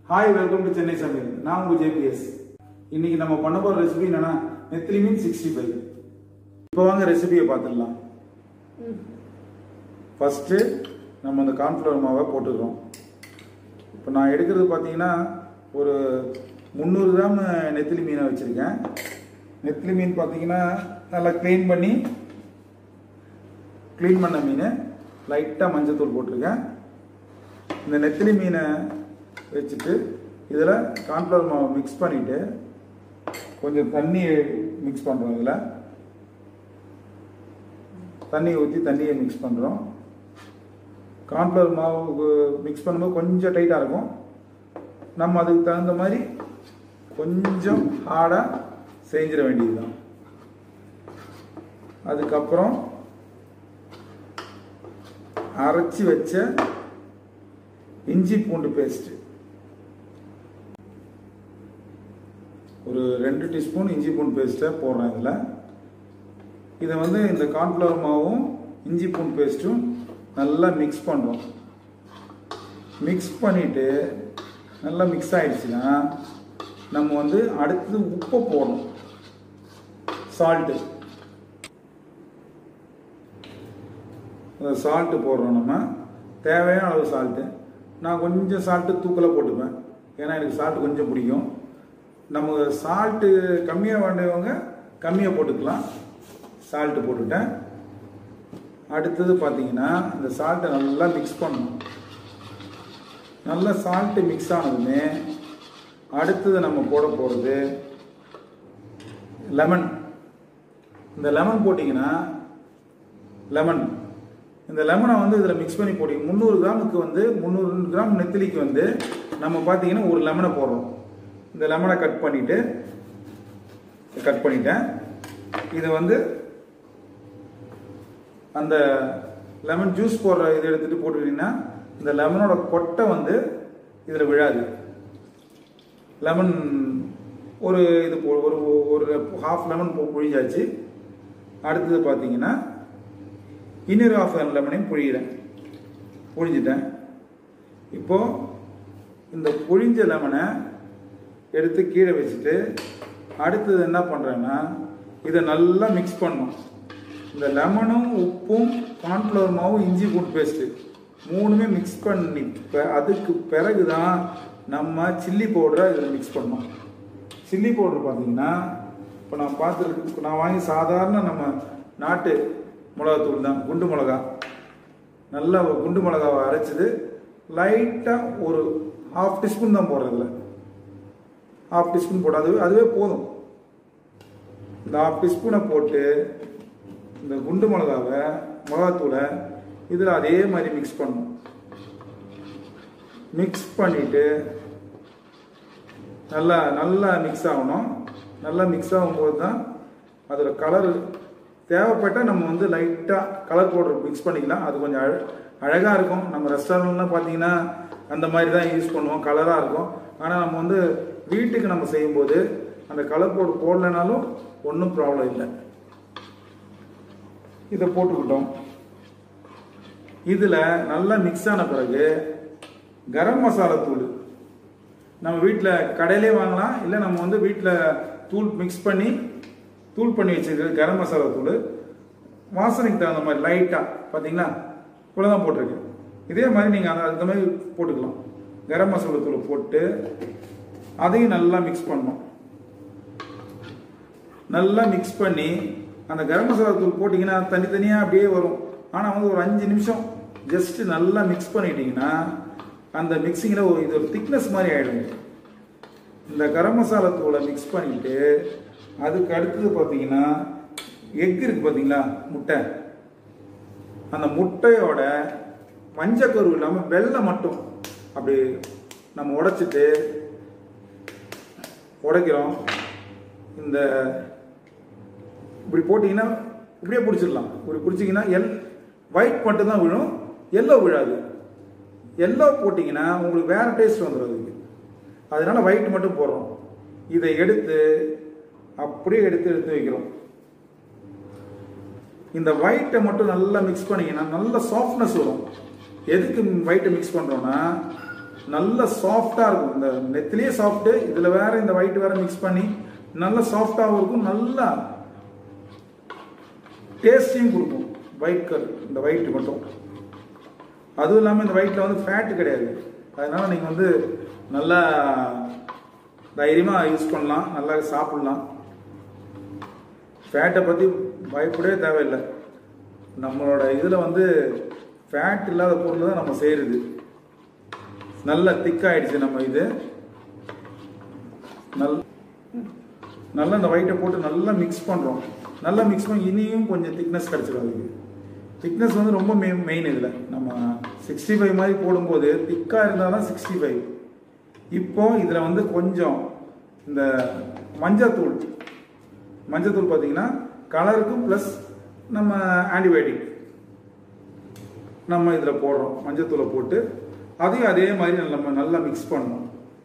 hi welcome to Chennai சமையல் நான் உங்கள் ஜேபிஎஸ் இன்னைக்கு நம்ம பண்ண போகிற ரெசிபி என்னன்னா நெத்திலி மீன் சிக்ஸ்டி ஃபைவ் இப்போ வாங்க ரெசிபியை பார்த்துடலாம் ஃபஸ்ட்டு நம்ம அந்த கார்ன்ஃப்ளவர் மாவை போட்டுக்கிறோம் இப்போ நான் எடுக்கிறது பார்த்தீங்கன்னா ஒரு முந்நூறு கிராம் நெத்திலி மீனை வச்சுருக்கேன் நெத்திலி மீன் பார்த்தீங்கன்னா நல்லா க்ளீன் பண்ணி க்ளீன் பண்ண மீன் லைட்டாக மஞ்சத்தூள் போட்டிருக்கேன் இந்த நெத்திலி மீனை வச்சுட்டு இதில் கார்ன்ஃப்ளவர் மாவை மிக்ஸ் பண்ணிவிட்டு கொஞ்சம் தண்ணி மிக்ஸ் பண்ணுறோம் இதில் தண்ணி ஊற்றி தண்ணியை மிக்ஸ் பண்ணுறோம் கார்ன்ஃப்ளவர் மாவு மிக்ஸ் பண்ணும்போது கொஞ்சம் டைட்டாக இருக்கும் நம்ம அதுக்கு தகுந்த மாதிரி கொஞ்சம் ஹார்டாக செஞ்சிட வேண்டியதுதான் அதுக்கப்புறம் அரைச்சி வச்ச இஞ்சி பூண்டு பேஸ்ட் ஒரு ரெண்டு டீஸ்பூன் இஞ்சி பூண்டு பேஸ்ட்டை போடுறேன் இதில் இதை வந்து இந்த கார்ன்ஃப்ளவர் மாவும் இஞ்சி பூண்டு பேஸ்ட்டும் நல்லா மிக்ஸ் பண்ணுறோம் மிக்ஸ் பண்ணிவிட்டு நல்லா மிக்ஸ் ஆயிடுச்சுன்னா நம்ம வந்து அடுத்தது உப்பை போடணும் சால்ட்டு அந்த சால்ட்டு போடுறோம் நம்ம தேவையான அளவு சால்ட்டு நான் கொஞ்சம் சால்ட்டு தூக்கலாக போட்டுப்பேன் ஏன்னா எனக்கு சால்ட்டு கொஞ்சம் பிடிக்கும் நம்ம சால்ட்டு கம்மியாக வேண்டியவங்க கம்மியாக போட்டுக்கலாம் சால்ட்டு போட்டுட்டேன் அடுத்தது பார்த்தீங்கன்னா இந்த சால்ட்டை நல்லா மிக்ஸ் பண்ணணும் நல்லா சால்ட்டு மிக்ஸ் ஆனதுமே அடுத்தது நம்ம போட போகிறது லெமன் இந்த லெமன் போட்டிங்கன்னா லெமன் இந்த லெமனை வந்து இதில் மிக்ஸ் பண்ணி போட்டிங்க முந்நூறு கிராமுக்கு வந்து முந்நூறு கிராம் நெத்திலிக்கு வந்து நம்ம பார்த்தீங்கன்னா ஒரு லெமனை போடுறோம் இந்த லெமனை கட் பண்ணிவிட்டு கட் பண்ணிட்டேன் இது வந்து அந்த லெமன் ஜூஸ் போடுற இதை எடுத்துகிட்டு போட்டுக்கிட்டிங்கன்னா இந்த லெமனோட கொட்டை வந்து இதில் விழாது லெமன் ஒரு இது போ ஒரு ஒரு ஹாஃப் லெமன் புழிஞ்சாச்சு அடுத்தது பார்த்தீங்கன்னா இன்னொரு ஹாஃப் லெமனையும் புழிகிறேன் புழிஞ்சிட்டேன் இப்போது இந்த புழிஞ்ச லெமனை எடுத்து கீழே வச்சுட்டு அடுத்தது என்ன பண்ணுறேன்னா இதை நல்லா மிக்ஸ் பண்ணணும் இந்த லெமனும் உப்பும் கார்ன்ஃப்ளவர் மாவும் இஞ்சி பூண்டு பேஸ்ட்டு மூணுமே மிக்ஸ் பண்ணி அதுக்கு பிறகு தான் நம்ம சில்லி பவுடரை இதில் மிக்ஸ் பண்ணோம் சில்லி பவுடர் பார்த்தீங்கன்னா இப்போ நான் பார்த்துருக்கு நான் வாங்கி சாதாரண நம்ம நாட்டு மிளகாத்தூள் தான் குண்டு மிளகா நல்லா குண்டு மிளகாவை அரைச்சது லைட்டாக ஒரு ஹாஃப் டீஸ்பூன் தான் போடுறதில்ல ஹாஃப் டீஸ்பூன் போட்டு அதுவே அதுவே போதும் இந்த ஹாஃப் டீஸ்பூனை போட்டு இந்த குண்டு மிளகாவை மிளகாத்தூளை இதில் அதே மாதிரி மிக்ஸ் பண்ணணும் மிக்ஸ் பண்ணிவிட்டு நல்லா நல்லா மிக்ஸ் ஆகணும் நல்லா மிக்ஸ் ஆகும்போது தான் அதோட கலர் தேவைப்பட்டால் நம்ம வந்து லைட்டாக கலர் பவுடர் மிக்ஸ் பண்ணிக்கலாம் அது கொஞ்சம் அழ அழகாக இருக்கும் நம்ம ரெஸ்டாரண்ட்லாம் பார்த்தீங்கன்னா அந்த மாதிரி தான் யூஸ் பண்ணுவோம் கலராக இருக்கும் ஆனால் நம்ம வந்து வீட்டுக்கு நம்ம செய்யும்போது அந்த கலர் பவுடர் போடலைனாலும் ஒன்றும் ப்ராப்ளம் இல்லை இதை போட்டுக்கிட்டோம் இதில் நல்லா மிக்ஸ் ஆன பிறகு கரம் மசாலா தூள் நம்ம வீட்டில் கடையிலே வாங்கலாம் இல்லை நம்ம வந்து வீட்டில் தூள் மிக்ஸ் பண்ணி தூள் பண்ணி வச்சுருக்கிறது கரம் மசாலா தூள் வாசனைக்கு தகுந்த மாதிரி லைட்டாக பார்த்தீங்களா இவ்வளோ தான் போட்டிருக்கு இதே மாதிரி நீங்கள் அந்த அந்த மாதிரி போட்டுக்கலாம் கரம் மசாலா தூள் போட்டு அதையும் நல்லா மிக்ஸ் பண்ணணும் நல்லா மிக்ஸ் பண்ணி அந்த கரம் மசாலா தூள் போட்டிங்கன்னா தனித்தனியாக அப்படியே வரும் ஆனால் வந்து ஒரு அஞ்சு நிமிஷம் ஜஸ்ட் நல்லா மிக்ஸ் பண்ணிட்டீங்கன்னா அந்த மிக்சிங்கில் ஒரு இது ஒரு திக்னஸ் மாதிரி ஆகிடுங்க இந்த கரம் மசாலா தூளை மிக்ஸ் பண்ணிட்டு அதுக்கு அடுத்தது பார்த்தீங்கன்னா எக் இருக்கு பார்த்தீங்களா முட்டை அந்த முட்டையோட மஞ்சக்கரு இல்லாமல் வெள்ளை மட்டும் அப்படி நம்ம உடைச்சிட்டு உடைக்கிறோம் இந்த இப்படி போட்டிங்கன்னா இப்படியே பிடிச்சிடலாம் இப்படி பிடிச்சிங்கன்னா எல் ஒயிட் மட்டும் தான் விழும் எல்லோ விழாது எல்லோ போட்டிங்கன்னா உங்களுக்கு வேறு டேஸ்ட் வந்துடும் அதுக்கு அதனால ஒயிட் மட்டும் போடுறோம் இதை எடுத்து அப்படியே எடுத்து எடுத்து வைக்கிறோம் இந்த ஒயிட்டை மட்டும் நல்லா மிக்ஸ் பண்ணிங்கன்னா நல்ல சாஃப்ட்னஸ் வரும் எதுக்கு ஒயிட்டை மிக்ஸ் பண்ணுறோன்னா நல்ல சாஃப்டாக இருக்கும் இந்த நெத்திலேயே சாஃப்ட்டு இதில் வேற இந்த ஒயிட் வேற மிக்ஸ் பண்ணி நல்ல சாஃப்டாகவும் இருக்கும் நல்லா டேஸ்டையும் கொடுக்கும் ஒயிட் கர் இந்த ஒயிட் மட்டும் அதுவும் இல்லாமல் இந்த ஒயிட்டில் வந்து ஃபேட் கிடையாது அதனால நீங்கள் வந்து நல்லா தைரியமாக யூஸ் பண்ணலாம் நல்லா சாப்பிட்லாம் ஃபேட்டை பற்றி பயப்படவே தேவையில்லை நம்மளோட இதில் வந்து ஃபேட் இல்லாத பொருள் தான் நம்ம செய்கிறது நல்ல திக்காயிடுச்சு நம்ம இது நல் நல்லா இந்த ஒயிட்டை போட்டு நல்லா மிக்ஸ் பண்ணுறோம் நல்லா மிக்ஸ் பண்ணி இனியும் கொஞ்சம் திக்னஸ் கிடச்சிடும் அதுக்கு திக்னஸ் வந்து ரொம்ப மெயின் மெயின் இதில் நம்ம சிக்ஸ்டி ஃபைவ் மாதிரி போடும்போது திக்காக இருந்தால் தான் சிக்ஸ்டி ஃபைவ் இப்போ இதில் வந்து கொஞ்சம் இந்த மஞ்சத்தூள் மஞ்சத்தூள் பார்த்தீங்கன்னா கலருக்கும் ப்ளஸ் நம்ம ஆன்டிபயோட்டிக் நம்ம இதில் போடுறோம் மஞ்சத்தூளை போட்டு அதையும் அதே மாதிரி நம்ம நல்லா மிக்ஸ் பண்ணணும்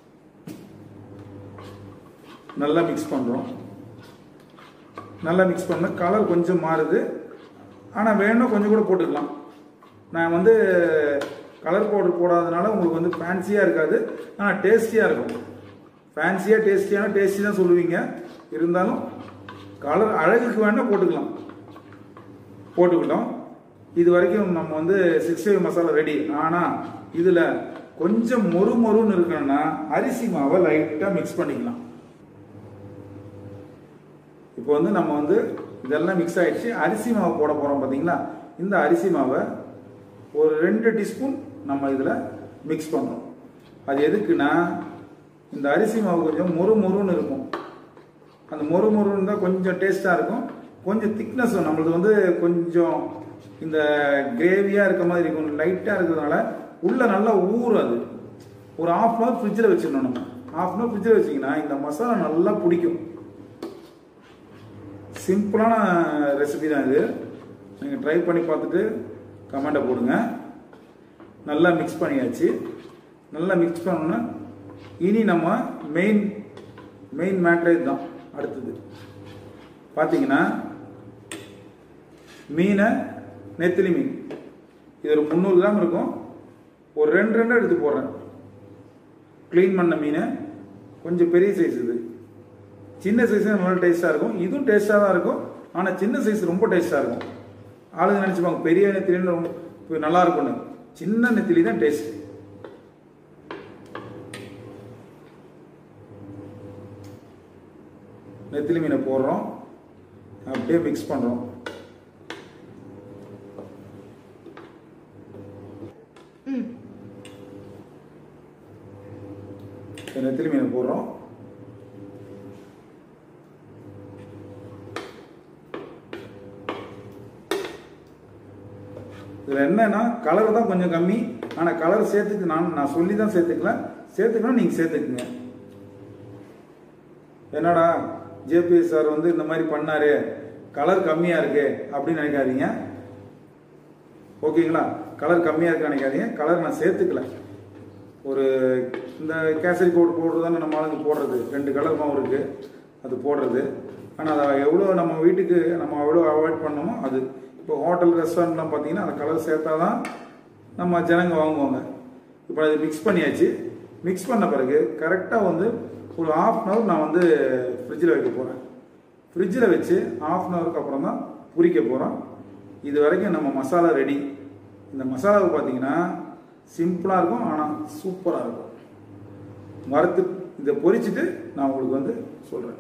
நல்லா மிக்ஸ் பண்ணுறோம் நல்லா மிக்ஸ் பண்ண கலர் கொஞ்சம் மாறுது ஆனால் வேணும் கொஞ்சம் கூட போட்டுக்கலாம் நான் வந்து கலர் பவுடர் போடாதனால உங்களுக்கு வந்து ஃபேன்சியாக இருக்காது ஆனால் டேஸ்டியாக இருக்கும் ஃபேன்சியாக டேஸ்டியான டேஸ்டி தான் சொல்லுவீங்க இருந்தாலும் கலர் அழகுக்கு வேணால் போட்டுக்கலாம் போட்டுக்கிட்டோம் இது வரைக்கும் நம்ம வந்து சிக்ஸ்டி ஃபைவ் மசாலா ரெடி ஆனால் இதில் கொஞ்சம் மொறு மொறுன்னு இருக்கணும்னா அரிசி மாவை லைட்டாக மிக்ஸ் பண்ணிக்கலாம் இப்போ வந்து நம்ம வந்து இதெல்லாம் மிக்ஸ் ஆயிடுச்சு அரிசி மாவு போட போகிறோம் பார்த்தீங்களா இந்த அரிசி மாவை ஒரு ரெண்டு டீஸ்பூன் நம்ம இதில் மிக்ஸ் பண்ணுறோம் அது எதுக்குன்னா இந்த அரிசி மாவு கொஞ்சம் மொறு மொறுன்னு இருக்கும் அந்த மொறு மொறுன்னு இருந்தால் கொஞ்சம் டேஸ்ட்டாக இருக்கும் கொஞ்சம் திக்னஸ் நம்மளது வந்து கொஞ்சம் இந்த கிரேவியாக இருக்க மாதிரி இருக்கும் லைட்டாக இருக்கிறதுனால உள்ளே நல்லா ஊறும் அது ஒரு ஆஃப் அன் ஹவர் ஃப்ரிட்ஜில் வச்சிடணும் நம்ம ஆஃப் அன் ஹவர் ஃப்ரிட்ஜில் வச்சிங்கன்னா இந்த மசாலா நல்லா பிடிக்கும் சிம்பிளான ரெசிபி தான் இது நீங்கள் ட்ரை பண்ணி பார்த்துட்டு கமெண்ட்டை போடுங்க நல்லா மிக்ஸ் பண்ணியாச்சு நல்லா மிக்ஸ் பண்ணோன்னா இனி நம்ம மெயின் மெயின் மேட்ரே தான் அடுத்தது பார்த்தீங்கன்னா மீனை நெத்திலி மீன் இது ஒரு முந்நூறு கிராம் இருக்கும் ஒரு ரெண்டு ரெண்டு எடுத்து போடுறேன் க்ளீன் பண்ண மீனை கொஞ்சம் பெரிய சைஸ் இது சின்ன சைஸ் நல்லா டேஸ்ட்டாக இருக்கும் இதுவும் டேஸ்ட்டாக தான் இருக்கும் ஆனால் சின்ன சைஸ் ரொம்ப டேஸ்ட்டாக இருக்கும் ஆளுங்க நினச்சிப்பாங்க பெரிய நெத்திலின்னு ரொம்ப நல்லா இருக்கும்னு சின்ன நெத்திலி தான் டேஸ்ட் நெத்திலி மீனை போடுறோம் அப்படியே மிக்ஸ் பண்ணுறோம் நெத்திலி மீனை போடுறோம் இதில் என்னன்னா கலர் தான் கொஞ்சம் கம்மி ஆனால் கலர் சேர்த்துக்கு நான் நான் சொல்லி தான் சேர்த்துக்கல சேர்த்துக்கணும் நீங்கள் சேர்த்துக்குங்க என்னடா ஜேபி சார் வந்து இந்த மாதிரி பண்ணாரு கலர் கம்மியாக இருக்கு அப்படின்னு நினைக்காதீங்க ஓகேங்களா கலர் கம்மியாக இருக்கு நினைக்காதீங்க கலர் நான் சேர்த்துக்கல ஒரு இந்த கேசரி கோட் போடுறது தானே நம்ம ஆளுங்க போடுறது ரெண்டு கலர் மாவு இருக்கு அது போடுறது ஆனால் அதை எவ்வளோ நம்ம வீட்டுக்கு நம்ம எவ்வளோ அவாய்ட் பண்ணோமோ அது இப்போ ஹோட்டல் ரெஸ்டாரண்ட்லாம் பார்த்தீங்கன்னா அந்த கலர் சேர்த்தா தான் நம்ம ஜனங்க வாங்குவாங்க இப்போ அது மிக்ஸ் பண்ணியாச்சு மிக்ஸ் பண்ண பிறகு கரெக்டாக வந்து ஒரு ஆஃப் அன் ஹவர் நான் வந்து ஃப்ரிட்ஜில் வைக்க போகிறேன் ஃப்ரிட்ஜில் வச்சு ஆஃப் அன் ஹவருக்கு அப்புறம் தான் பொரிக்க போகிறோம் இது வரைக்கும் நம்ம மசாலா ரெடி இந்த மசாலாவை பார்த்தீங்கன்னா சிம்பிளாக இருக்கும் ஆனால் சூப்பராக இருக்கும் வறுத்து இதை பொரிச்சிட்டு நான் உங்களுக்கு வந்து சொல்கிறேன்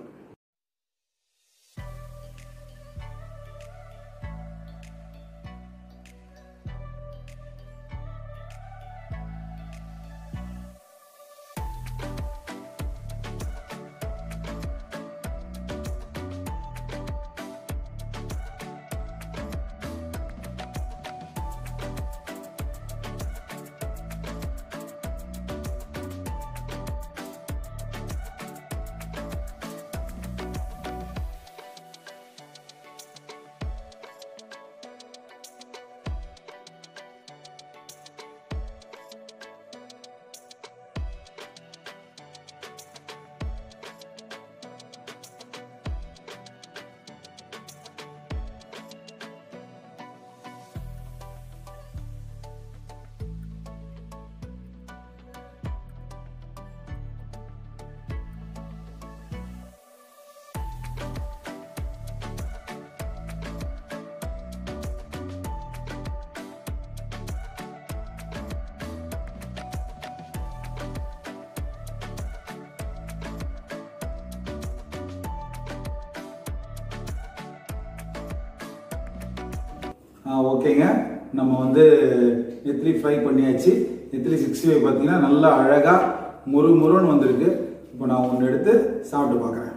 ஓகேங்க நம்ம வந்து நெத்திலி ஃப்ரை பண்ணியாச்சு நெத்திலி சிக்ஸ்டி ஃபைவ் பார்த்தீங்கன்னா நல்லா அழகாக முறு முருன்னு வந்திருக்கு இப்போ நான் ஒன்று எடுத்து சாப்பிட்டு பார்க்குறேன்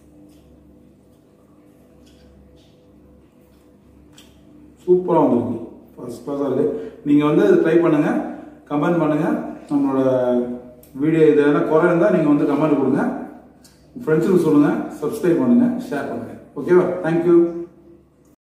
சூப்பராக வந்திருக்கு ஃபர்ஸ்ட் கிளாஸாக இருக்குது நீங்கள் வந்து ட்ரை பண்ணுங்கள் கமெண்ட் பண்ணுங்கள் நம்மளோட வீடியோ இது எதனா குறை இருந்தால் நீங்கள் வந்து கமெண்ட் கொடுங்க ஃப்ரெண்ட்ஸுக்கு சொல்லுங்கள் சப்ஸ்கிரைப் பண்ணுங்கள் ஷேர் பண்ணுங்கள் ஓகேவா தேங்க்யூ